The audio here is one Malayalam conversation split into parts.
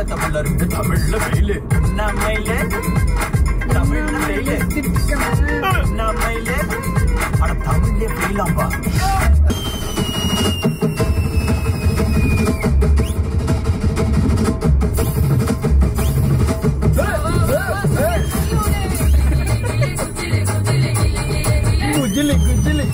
தமிழருக்கு தமிழ்ல வெயிலு நம்மையில தமிழ்ல வெயிலு நம்மையில அட தமிழ்ல வெயிலாம்பா குஜிலி குஜிலி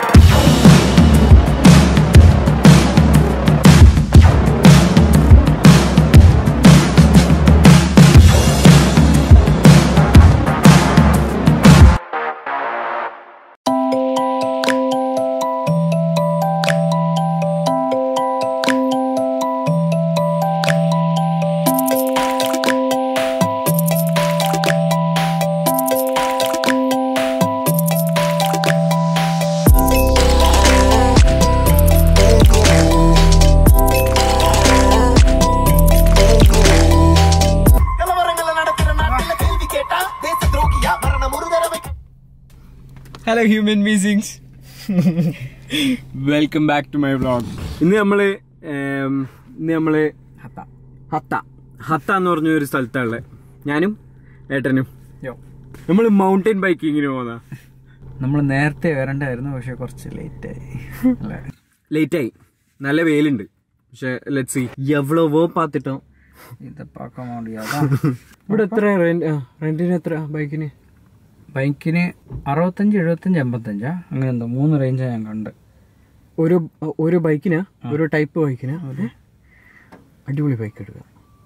கலவரங்களை நடக்கிற நாட்டில கேள்வி கேட்டா தேச துரோகியா மரணம் ஒரு தடவை hello human beings welcome back to my vlog ഇന്ന് നമ്മള് ഏം, ഇന്ന് നമ്മള് ഹത്ത ഹത്ത ഹത്ത എന്ന് പറഞ്ഞ ഒരു സ്ഥലത്താണുള്ളത് ഞാനും ഏട്ടനും നമ്മൾ മൗണ്ടൻ ബൈക്കിങ്ങിന് പോന്ന നമ്മൾ നേരത്തെ വരണ്ടായിരുന്നു പക്ഷെ കുറച്ച് ലേറ്റ് ആയി അല്ലേ ലേറ്റായി നല്ല വെയിലുണ്ട് പക്ഷെ ലെറ്റ് സി എവ്വളവോ പാത്തിട്ടോ ഇത് പാക്കാൻ വേണ്ടിയാതാ ഇവിടെ എത്ര റെന്റിന് എത്ര ബൈക്കിന് ബൈക്കിന് അറുപത്തഞ്ച് എഴുപത്തഞ്ച് എൺപത്തഞ്ചാ അങ്ങനെ എന്തോ മൂന്ന് റേഞ്ചാ ഞാൻ കണ്ട് ഒരു ഒരു ബൈക്കിനാ ഒരു ടൈപ്പ് ബൈക്കിനാ അതെ അടിപൊളി ബൈക്ക് എടുക്കുക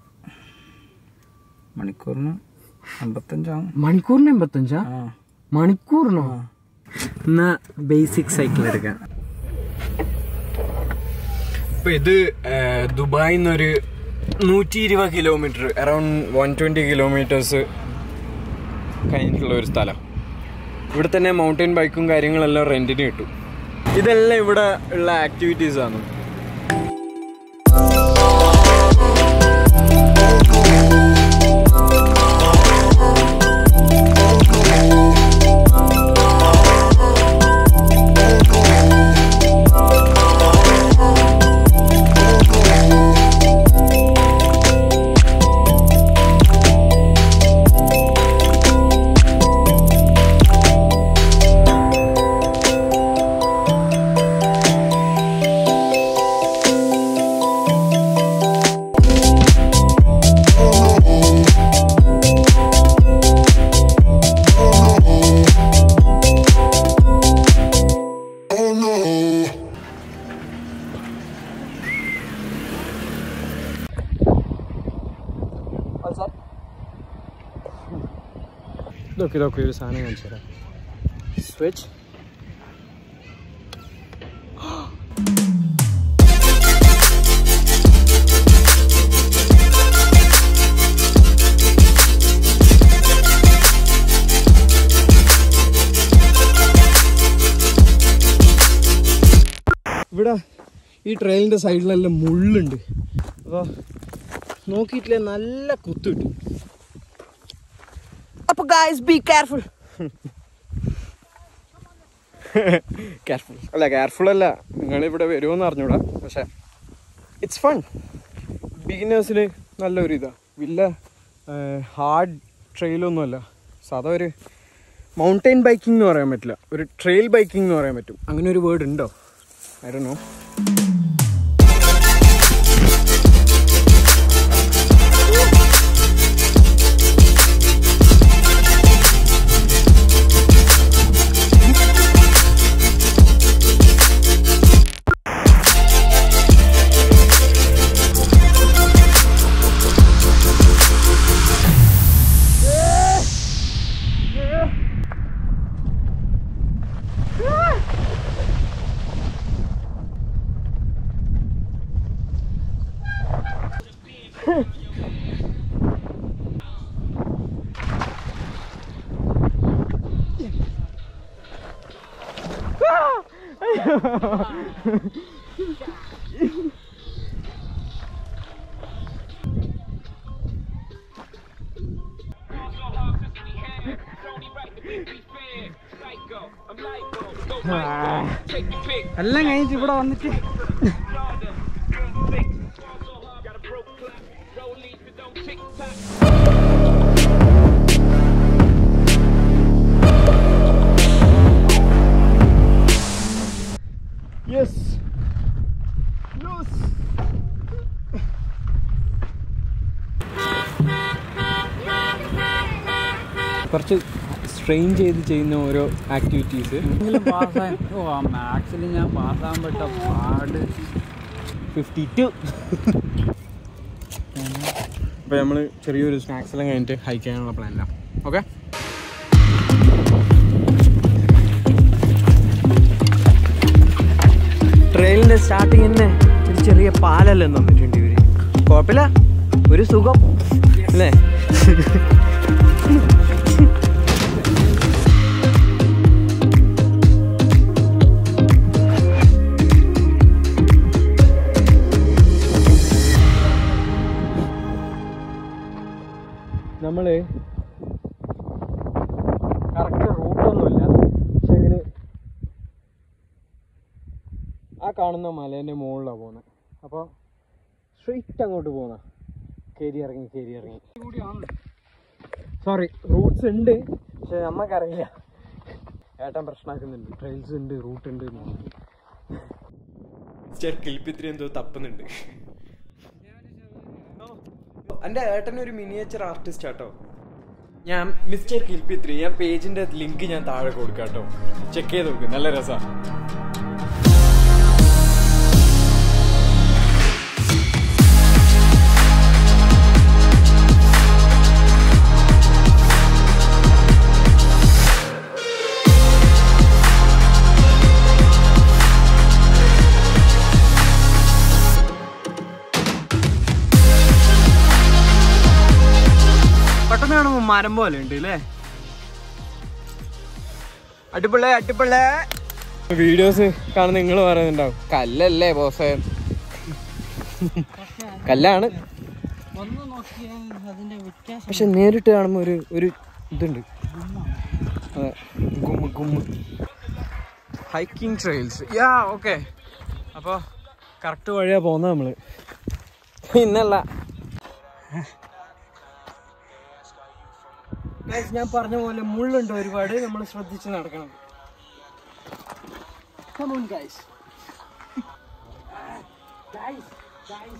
മണിക്കൂറിന് എൺപത്തഞ്ചാണ് മണിക്കൂറിന് എൺപത്തഞ്ചാ ആ മണിക്കൂറിനോ എന്നാ ബേസിക് സൈക്കിൾ എടുക്കാം ഇപ്പൊ ഇത് ദുബായിൽ നിന്നൊരു നൂറ്റി ഇരുപത് kilometre around one twenty kilometres കഴിഞ്ഞിട്ടുള്ള ഒരു സ്ഥലം ഇവിടെ തന്നെ മൗണ്ടൻ ബൈക്കും കാര്യങ്ങളെല്ലാം റെന്റിന് കിട്ടും ഇതെല്ലാം ഇവിടെ ഉള്ള ആക്ടിവിറ്റീസ് ആണ് ഇതൊക്കെ ഇതൊക്കെ ഒരു സാധനം കാണിച്ചു തരാം സ്വിച്ച് ഇവിടെ ഈ ട്രെയിലിൻ്റെ സൈഡിലെല്ലാം മുള്ളുണ്ട് അപ്പോൾ നോക്കിയിട്ടില്ലേ നല്ല കുത്തു കിട്ടും അപ്പൊ ഗായ്സ് ബി കെയർഫുൾ കെയർഫുൾ അല്ല കെയർഫുൾ അല്ല നിങ്ങൾ ഇവിടെ വരുമോന്ന് അറിഞ്ഞൂടാ പക്ഷെ ഇറ്റ്സ് ഫൺ ബിഗിനേഴ്സിന് നല്ലൊരു ഇതാ വലിയ ഹാർഡ് ട്രെയിലൊന്നുമല്ല സാധാ ഒരു മൗണ്ടൈൻ ബൈക്കിംഗ് എന്ന് പറയാൻ പറ്റില്ല ഒരു ട്രെയിൽ ബൈക്കിംഗ് എന്ന് പറയാൻ പറ്റും അങ്ങനെ ഒരു വേർഡ് ഉണ്ടോ ഐ ഡോ നോ എല്ലാം കഴിഞ്ഞിട്ട് ഇവിടെ വന്നിട്ട് കുറച്ച് സ്ട്രെയിൻ ചെയ്ത് ചെയ്യുന്ന ഓരോ ആക്ടിവിറ്റീസ് പാസ്സാൻ ഓ ആ മാത്സിൽ ഞാൻ പാസ്സാകാൻ പെട്ട പാട് ഫിഫ്റ്റി ടു അപ്പോൾ നമ്മൾ ചെറിയൊരു സ്നാക്സ് എല്ലാം കഴിഞ്ഞിട്ട് ഹൈക്ക് ചെയ്യാനുള്ള പ്ലാനിലാണ് ഓക്കെ ട്രെയിലിൻ്റെ സ്റ്റാർട്ടിങ് തന്നെ ഒരു ചെറിയ പാലെല്ലാം തന്നിട്ടുണ്ട് ഇവര് കുഴപ്പമില്ല ഒരു സുഖം അല്ലേ നമ്മൾ കറക്റ്റ് റൂട്ടൊന്നുമില്ല പക്ഷെങ്കിൽ ആ കാണുന്ന മലേൻ്റെ മുകളിലാണ് പോകുന്നത് അപ്പോൾ സ്ട്രെയിറ്റ് അങ്ങോട്ട് പോകുന്ന കയറി ഇറങ്ങി കയറി ഇറങ്ങി സോറി റൂട്ട്സ് ഉണ്ട് പക്ഷെ നമ്മക്കറിയില്ല ഏട്ടൻ പ്രശ്നമാക്കുന്നുണ്ട് ട്രെയിൽസ് ഉണ്ട് റൂട്ട് ഉണ്ട് കിൽപ്പിത്തിരി എന്തോ തപ്പുന്നുണ്ട് എൻ്റെ ഏട്ടൻ ഒരു മിനിയേച്ചർ ആർട്ടിസ്റ്റ് ആട്ടോ ഞാൻ മിസ്റ്റർ കിൽപ്പിത്രി ഞാൻ പേജിന്റെ ലിങ്ക് ഞാൻ താഴെ കൊടുക്കാം കേട്ടോ ചെക്ക് ചെയ്ത് നോക്ക് നല്ല രസമാണ് പെട്ടെന്ന് കാണുമ്പോ മരം പോലെ ഉണ്ട് അല്ലേ അടിപൊളി അടിപൊളി വീഡിയോസ് കാണുന്ന നിങ്ങൾ പറയുന്നുണ്ടാവും കല്ലല്ലേ ബോസേ കല്ലാണ് ഒന്ന് നോക്കിയാൽ അതിന്റെ വ്യത്യാസം പക്ഷെ നേരിട്ട് കാണുമ്പോൾ ഒരു ഒരു ഇതുണ്ട് അതെ ഗുമ്മ് ഗുമ്മ് ഹൈക്കിംഗ് ട്രെയിൽസ് യാ ഓക്കെ അപ്പോൾ കറക്റ്റ് വഴിയാ പോകുന്നത് നമ്മള് ഇന്നല്ല Guys, ഞാൻ പറഞ്ഞ പോലെ മുള്ളുണ്ട് ഒരുപാട് നമ്മൾ ശ്രദ്ധിച്ച് നടക്കണം Come on, guys. Guys, guys.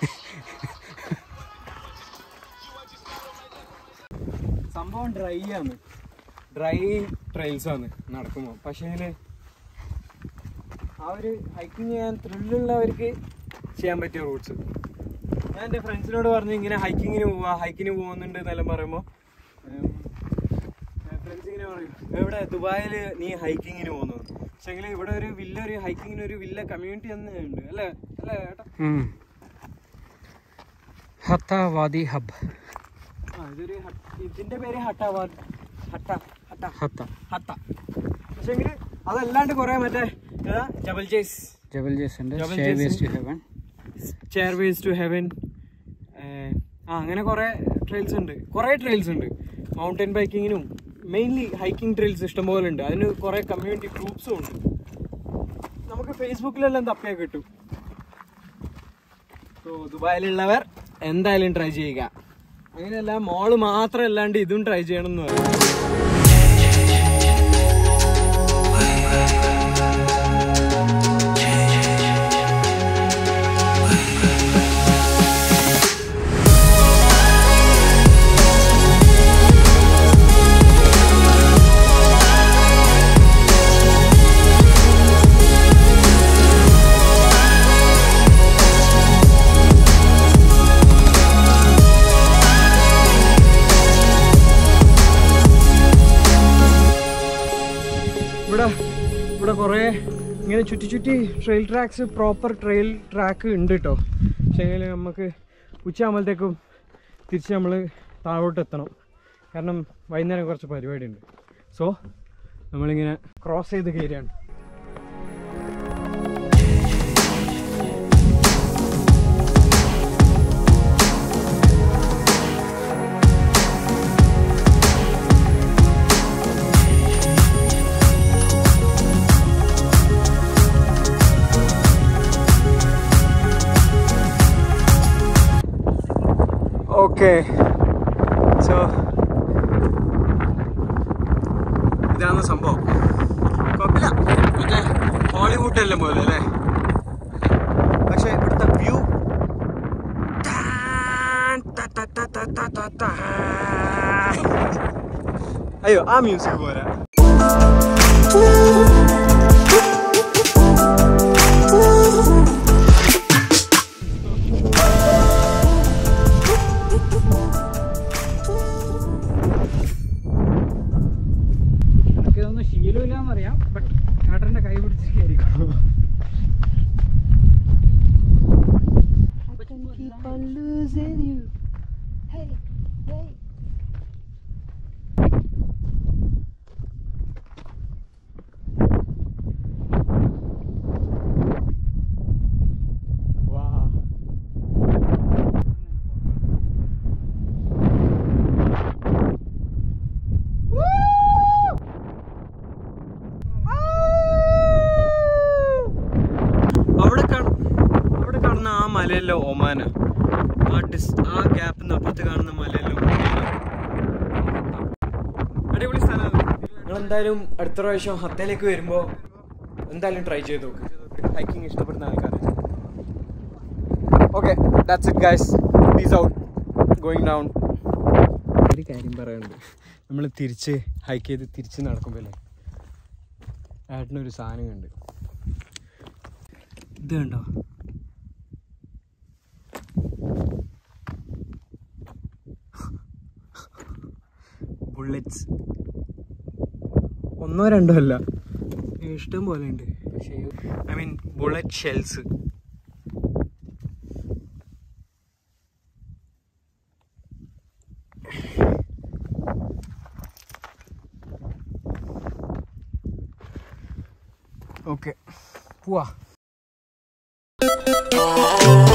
സംഭവം ഡ്രൈ ആണ് ഡ്രൈ ട്രെയിൽസ് ആണ് നടക്കുമ്പോൾ പക്ഷേ ആ ഒരു ഹൈക്കിങ് ചെയ്യാൻ ത്രില്ലുള്ളവർക്ക് ചെയ്യാൻ പറ്റിയ റൂട്ട്സ് ഞാൻ എൻ്റെ ഫ്രണ്ട്സിനോട് പറഞ്ഞു ഇങ്ങനെ ഹൈക്കിങ്ങിന് പോവാ ഹൈക്കിന് പോകുന്നുണ്ട് എന്നെല്ലാം പറയുമ്പോൾ ഫ്രണ്ട്സ് ഇങ്ങനെ പറയും എവിടെ ദുബായിൽ നീ ഹൈക്കിങ്ങിന് പോകുന്നു പക്ഷേങ്കിൽ ഇവിടെ ഒരു വില്ല ഒരു ഹൈക്കിങ്ങിന് ഒരു വില്ല കമ്മ്യൂണിറ്റി തന്നെ ഉണ്ട് അല്ലേ അല്ലേ ഏട്ടാ ഹത്ത വാദി ഹബ് ആ ഇതൊരു ഹട്ട്- ഇതിന്റെ പേര് ഹട്ടാവാദ് ഹട്ട ഹട്ട ഹത്ത ഹത്ത പക്ഷെങ്കിൽ അതല്ലാണ്ട് കുറെ മറ്റേ ഏതാ ജബൽ ജേസ് ജബൽ ജേസന്റെ Jebel stairways to Jais. Heaven stairways to heaven ആ അങ്ങനെ കുറെ ട്രെയിൽസ് ഉണ്ട് കുറെ ട്രെയിൽസ് ഉണ്ട് മൗണ്ടൻ ബൈക്കിങ്ങിനും മെയിൻലി ഹൈക്കിംഗ് ട്രെയിൽസ് ഇഷ്ടംപോലെ ഉണ്ട് അതിന് കുറെ കമ്മ്യൂണിറ്റി ഗ്രൂപ്പ്സും ഉണ്ട് നമുക്ക് ഫേസ്ബുക്കിലെല്ലാം തപ്പിയാൽ കിട്ടും സോ ദുബായിലുള്ളവർ എന്തായാലും ട്രൈ ചെയ്യുക അങ്ങനെയല്ല മോള് മാത്രം അല്ലാണ്ട് ഇതും ട്രൈ ചെയ്യണം എന്ന് പറയും ഇവിടെ ഇവിടെ കുറേ ഇങ്ങനെ ചുറ്റി ചുറ്റി trail tracks proper trail track ഉണ്ട് കേട്ടോ പക്ഷേ എങ്കിൽ നമുക്ക് ഉച്ചയാകുമ്പോഴത്തേക്കും തിരിച്ച് നമ്മൾ താഴോട്ട് എത്തണം കാരണം വൈകുന്നേരം കുറച്ച് പരിപാടി ഉണ്ട് സോ നമ്മളിങ്ങനെ ക്രോസ് ചെയ്ത് കയറിയാണ് ഓക്കെ സോ ഇതാണ് സംഭവം കുഴപ്പമില്ല മറ്റേ ഹോളിവുഡ് എല്ലാം പോലെ അല്ലേ പക്ഷെ ഇവിടുത്തെ വ്യൂ അയ്യോ ആ മ്യൂസിക് പോരാ എനിക്കിതൊന്നും ശീലമില്ലാന്നറിയാം ബട്ട് ഏട്ടൻ്റെ കൈ പിടിച്ചിരിക്കും അവിടെ കാണ- അവിടെ കാണുന്ന ആ മലയല്ല ഒമാന ആ ഡിസ് ആ ഗ്യാപ്പിന് അപ്പുറത്ത് കാണുന്ന മലയല്ല ഒമാന അടിപൊളി സ്ഥലമാണ് നിങ്ങൾ എന്തായാലും അടുത്ത പ്രാവശ്യം ഹത്തയിലേക്ക് വരുമ്പോൾ എന്തായാലും ട്രൈ ചെയ്ത് നോക്ക് ഹൈക്കിംഗ് ഇഷ്ടപ്പെടുന്ന ആൾക്കാർ okay that's it guys peace out going down ഒരു കാര്യം പറയാനുണ്ട് നമ്മൾ തിരിച്ച് ഹൈക്ക് ചെയ്ത് തിരിച്ച് നടക്കുമ്പോൾ ഏട്ടനൊരു സാധനം കണ്ട് ഇത് കണ്ടോ ബുള്ളറ്റ്സ് ഒന്നോ രണ്ടോ അല്ല ഇഷ്ടം പോലെ ഉണ്ട് പക്ഷേ I mean bullet shells okay പോവാ